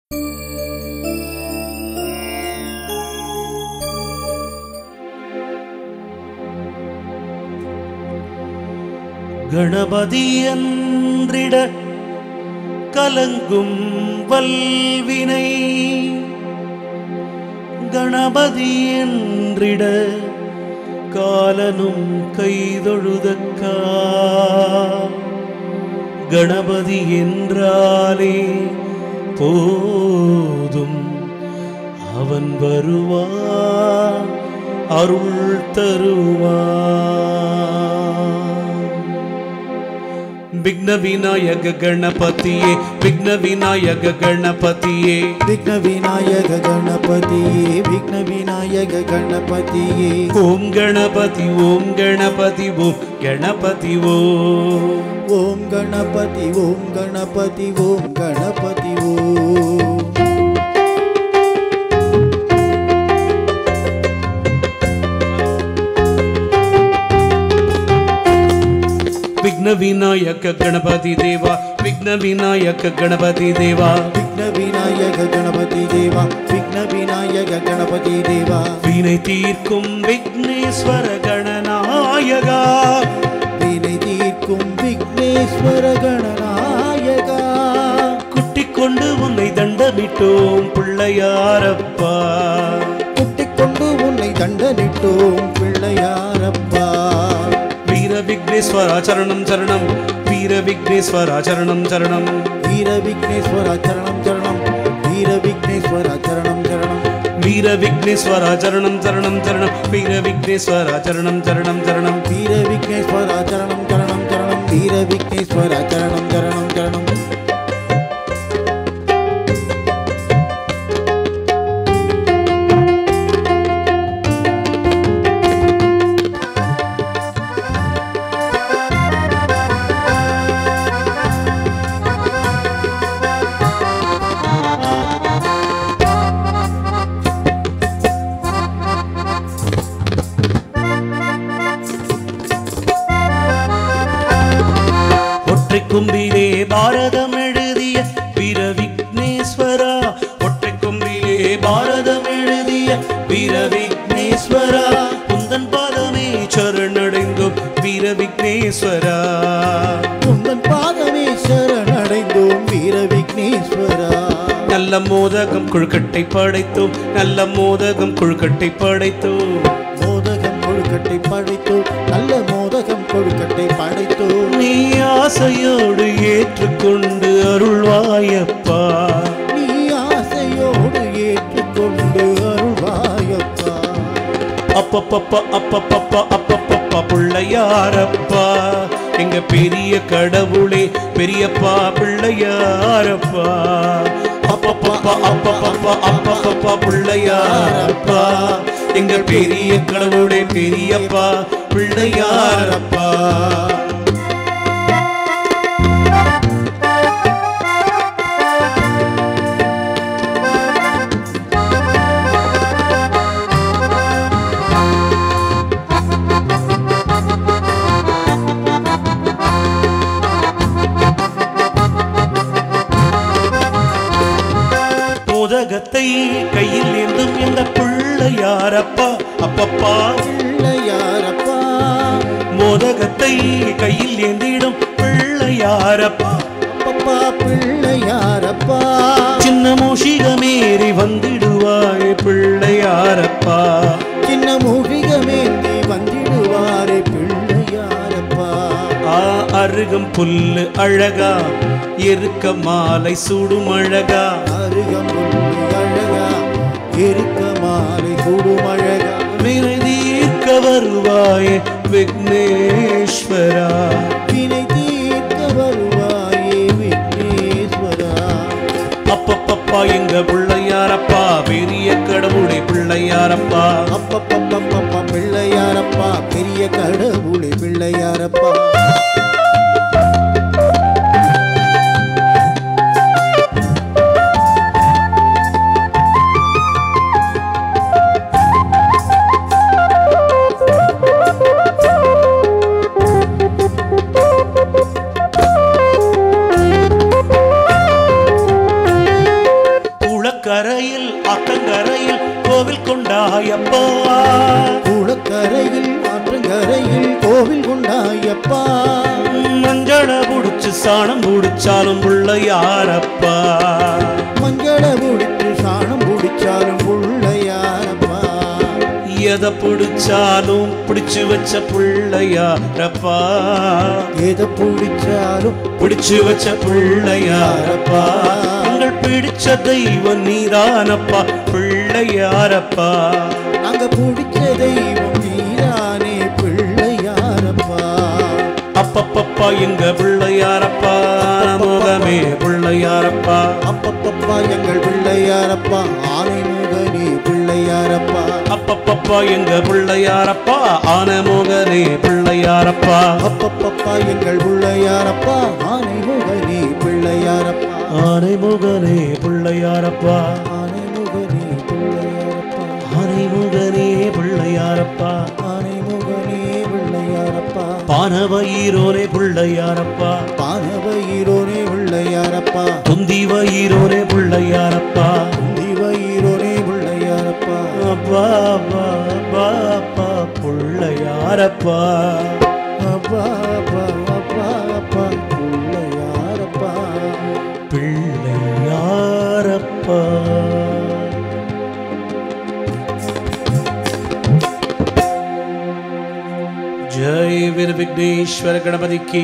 கணபதி என்றிட கலங்கும் வல்வினை கணபதி என்றிட காலனும் கைதொழுதக்கா கணபதி என்றாலே போதும் அவன் வருவான் அருள் தருவான் விக்ன விநாயக கணபதியே விக்ன விநாயக கணபதியே விக்ன விநாயக கணபதியே விக்ன விநாயக கணபதியே ஓம் கணபதி ஓம் கணபதி ஓம் கணபதி ஓம் ஓம் கணபதி ஓம் கணபதி ஓம் கணபதி ஓம் விக்ன விநாயக கணபதி தேவா விக்ன விநாயக கணபதி தேவா விக்ன விநாயக கணபதி தேவா விக்ன விநாயக கணபதி தேவா வினை தீர்க்கும் விக்னேஸ்வர கணநாயகா வினை தீர்க்கும் விக்னேஸ்வர கணநாயகா குட்டிக் கொண்டு உன்னை தண்டமிட்டோம் பிள்ளையாரப்பா குட்டிக் கொண்டு உன்னை தண்டனிட்டோம் பிள்ளையாரப்பா வீர விக்னேஸ்வரா சரணம் சரணம் வீர விக்னேஸ்வரா சரணம் சரணம் வீர விக்னேஸ்வர சரணம் சரணம் வீர விக்னேஸ்வர சரணம் சரணம் வீர விக்னேஸ்வரா சரணம் சரணம் சரணம் வீர விக்னேஸ்வரா சரணம் சரணம் சரணம் வீர விக்னேஸ்வர சரணம் சரணம் சரணம் வீர விக்னேஸ்வர சரணம் சரணம் சரணம் ஒற்றை கும்பிலே பாரதம் எழுதிய வீர விக்னேஸ்வரா ஒற்றை கும்பிலே பாரதம் எழுதிய வீர விக்னேஸ்வரா உந்தன் பாதமே சரணடைந்தோம் வீர விக்னேஸ்வரா உந்தன் பாதமே சரணடைந்தோம் வீர விக்னேஸ்வரா நல்ல மோதகம் கொழுக்கட்டை படைத்தோம் நல்ல மோதகம் கொழுக்கட்டை படைத்தோம் மோதகம் கொழுக்கட்டை படைத்தோம் நல்ல மோதகம் கொழுக்கட்டை படைத்தோம் நீ ஆசையோடு ஏற்றுக்கொண்டு அருள்வாயப்பா நீ ஆசையோடு ஏற்றுக்கொண்டு அருள்வாயப்பா அப்பப்பப்பா அப்பப்பப்பா அப்பப்பப்பா பிள்ளையாரப்பா எங்க பெரிய கடவுளே பெரியப்பா பிள்ளையாரப்பா அப்பப்பப்பா அப்பப்பப்பா அப்பப்பப்பா பிள்ளையாரப்பா எங்க பெரிய கடவுளே பெரியப்பா பிள்ளையாரப்பா மோதகத்தை கையில் ஏந்தும் எங்க பிள்ளையாரப்பா அப்பப்பா பிள்ளையாரப்பா மோதகத்தை கையில் ஏந்திடும் பிள்ளையாரப்பா அப்பப்பா பிள்ளையாரப்பா சின்ன மூஷிகமேறி வந்திடுவாய் பிள்ளையாரப்பா சின்ன மூஷிகமேந்தி வந்திடுவாரே பிள்ளையாரப்பா ஆ அருகம் புல்லு அழகா எருக்க மாலை சூடும் அழகா அருகம்புல்லு அழகா எருக்க மாலை சூடும் அழகா வினை தீர்க்க வருவாய் விக்னேஸ்வரா வினை தீர்க்க வருவாயே விக்னேஸ்வரா அப்பப்பப்பா எங்க பிள்ளையாரப்பா பெரிய கடவுளே பிள்ளையாரப்பா அப்பப்பப்பப்பப்பா பிள்ளையாரப்பா பெரிய கடவுளே பிள்ளையாரப்பா குளக்கரையில் அத்தங்கரையில் கோவில் கொண்டாயப்பா குளக்கரையில் ஆற்றங்கரையில் கோவில் கொண்டாயப்பா மஞ்சள புடிச்சு சாணம் புடிச்சாலும் பிள்ளையாரப்பா மஞ்சள முடிச்சு சாணம் பிடிச்சாலும் பிள்ளையாரப்பா எதை பிடிச்சாலும் பிடிச்சு வச்ச பிள்ளையாரப்பா எதை பிடிச்சாலும் பிடிச்சு வச்ச பிள்ளையாரப்பா உங்கள் பிடிச்ச தெய்வம் நீதானப்பா பிள்ளையாரப்பா நாங்க பிடிச்ச தெய்வம் நீரானே பிள்ளையாரப்பா அப்பப்பப்பா எங்க பிள்ளையாரப்பா முகமே பிள்ளையாரப்பா அப்பப்பப்பா எங்கள் பிள்ளையாரப்பா ஆனைமுகனே பிள்ளையாரப்பா அப்பப்பப்பா எங்க பிள்ளையாரப்பா ஆனமோகனே பிள்ளையாரப்பா அப்பப்பப்பா எங்கள் பிள்ளையாரப்பா ஆனைமுகனே பிள்ளையாரப்பா ஆனைமுகனே பிள்ளையாரப்பா ஆனைமுகனே பிள்ளையாரப்பா ஆனைமுகனே பிள்ளையாரப்பா ஆனைமுகனே பிள்ளையாரப்பா பானவயிரோனே பிள்ளையாரப்பா பானவயிரோனே பிள்ளையாரப்பா துந்தி வயிரோனே பிள்ளையாரப்பா திவயிரோனே பிள்ளையாரப்பா அப்பா அப்பா அப்பா அப்பா பிள்ளையாரப்பா அப்பா அப்பா அப்பா அப்பா பிள்ளையாரப்பா பிள்ளையாரப்பா ஜெய் வீர விக்னேஸ்வர கணபதிக்கு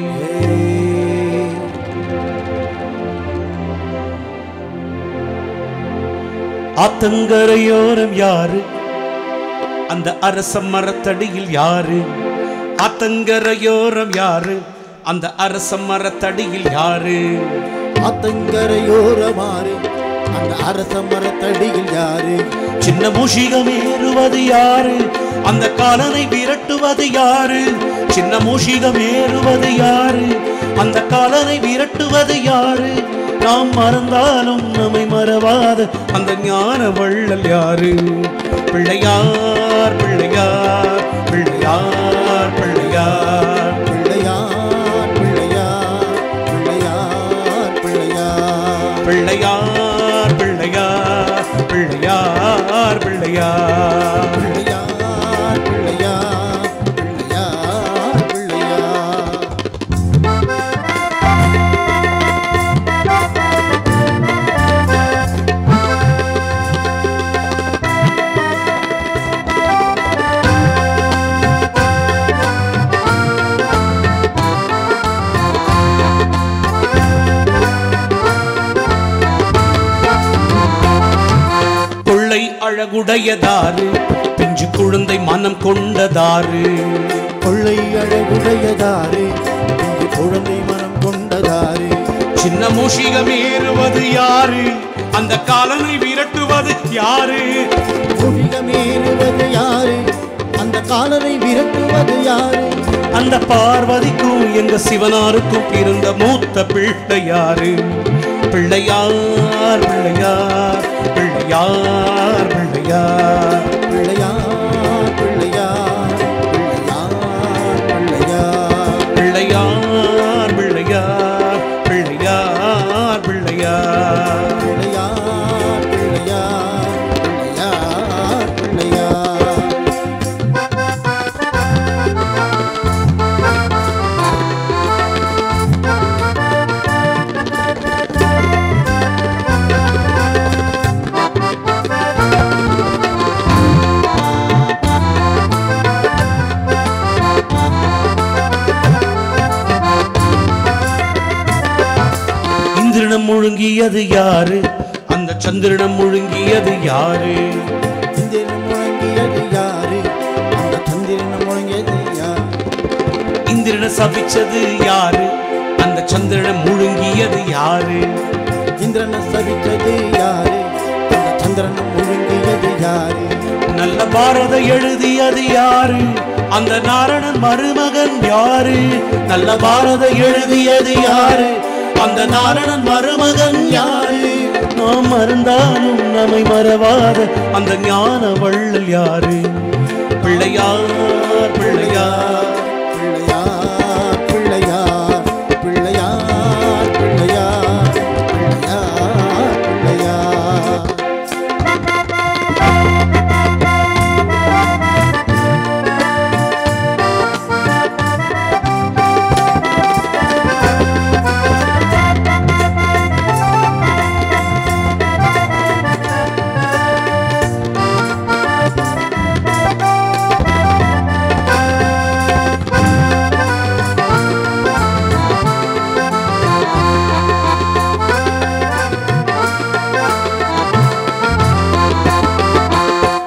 ஆத்தங்கரையோரம் யாரு அந்த அரச மரத்தடியில் யாரு ஆத்தங்கரையோரம் யாரு அந்த அரச மரத்தடியில் யாரு ஆத்தங்கரையோரமாறு அந்த அரச மரத்தடியில் யாரு சின்ன மூஷிகம் ஏறுவது யாரு அந்த காலனை விரட்டுவது யாரு சின்ன மூஷிகம் ஏறுவது யாரு அந்த காலனை விரட்டுவது யாரு நாம் மறந்தாலும் நம்மை மறவாத அந்த ஞான வள்ளல் யாரு பிள்ளையார் பிள்ளையார் பிள்ளையார் பிள்ளையார் பிள்ளையார் பிள்ளையார் பிள்ளையார் பிள்ளையார் பிள்ளையார் பிள்ளையார் பிள்ளையார் பிள்ளையார் பிள்ளையார் பிள்ளையார் பிள்ளையார் பிள்ளையார் கொள்ளை அழகுடையதாரு பிஞ்சு குழந்தை மனம் கொண்டதாரு கொள்ளை அழகுடையதாரு இங்கு குழந்தை மனம் கொண்டதாரு சின்ன மூஷிகம் ஏறுவது யாரு அந்த காலனை விரட்டுவது யாரு குழிகமேறுவது யாரு அந்த காலனை விரட்டுவது யாரு அந்த பார்வதிக்கும் எங்க சிவனாருக்கும் பிறந்த மூத்த பிள்ளை யாரு பிள்ளையார் பிள்ளையார் பிள்ளையார் பிள்ளையார் பிள்ளையார் பிள்ளையார் பிள்ளையார் பிள்ளையார் பிள்ளையார் பிள்ளையார் பிள்ளையார் பிள்ளையார் பிள்ளையார் பிள்ளையார் பிள்ளையார் பிள்ளையார் இந்திரனம் முழுங்கியது யாரு அந்த சந்திரனம் முழுங்கியது யாரு இந்திரன் முழங்கியது யாரு அந்த சந்திரன் முழங்கியது யார் இந்திரனை சபிச்சது யாரு அந்த சந்திரனை முழுங்கியது யாரு இந்திரனை சபித்தது யாரு அந்த சந்திரன் முழுங்கியது யாரு நல்ல பாரத எழுதியது யாரு அந்த நாரணன் மருமகன் யாரு நல்ல பாரத எழுதியது யாரு அந்த நாரணன் மருமகன் யாரு நாம் மறந்தாலும் நம்மை மறவாத அந்த ஞான வள்ளல் யாரு பிள்ளையார் பிள்ளையார் பிள்ளையார் பிள்ளையார் பிள்ளையார் பிள்ளையார் பிள்ளையார் பிள்ளையார்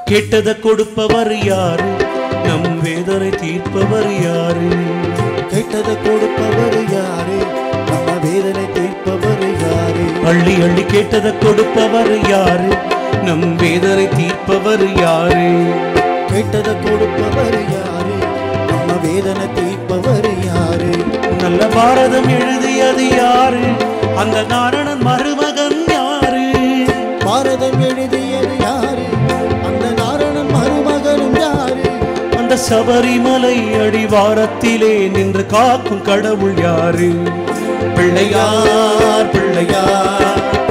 கேட்டதை கொடுப்பவர் யாரு நம் வேதனை தீர்ப்பவர் யாரு கேட்டதை கொடுப்பவர் யாரு நம்ம வேதனை தீர்ப்பவர் யாரு அள்ளி அள்ளி கேட்டதை கொடுப்பவர் யாரு நம் வேதனை தீர்ப்பவர் யாரு கேட்டதை கொடுப்பவர் யாரு நம்ம வேதனை தீர்ப்பவர் யாரு நல்ல பாரதம் எழுதியது யாரு அந்த நாரணன் மருமகன் யாரு பாரதம் எழுதியது யாரு அந்த நாரணன் மருமகனும் யாரு அந்த சபரிமலை அடிவாரத்திலே நின்று காக்கும் கடவுள் யாரு பிள்ளையார் பிள்ளையார்